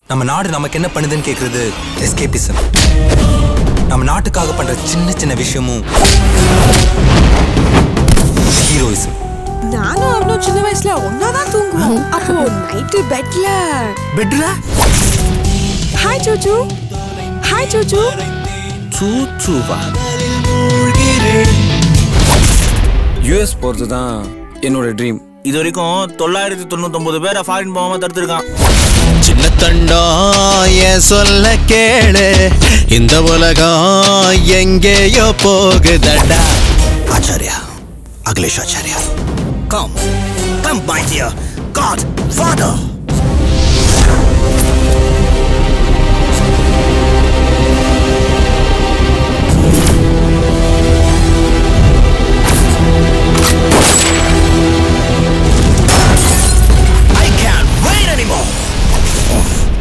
நம்ம நாடு நமக்கு என்ன பண்ணுதுன்னு கேக்குறது எஸ்கேபிசம் நம்ம நாட்டுக்காக பண்ற சின்ன சின்ன விஷயமும் ஹீரோயிசம் நானும் அவனும் சின்ன வயசுல ஒன்னாதான் தூங்குவோம் அப்போ நைட்டு பெட்ல பெட்ல ஹாய் சூச்சு ஹாய் சூச்சு சூச்சுவா யூஎஸ் போகிறது தான் என்னோட ட்ரீம் இது வரைக்கும் தொள்ளாயிரத்தி தொண்ணூத்தொம்பது பேரை ஃபாரின் போகாம தடுத்துருக்கான் சின்ன தண்டம் என் சொல்ல கேளு இந்த உலகம் எங்கேயோ போகுதடா Acharya Akhilesh Acharya come come my dear godfather I can't wait anymore.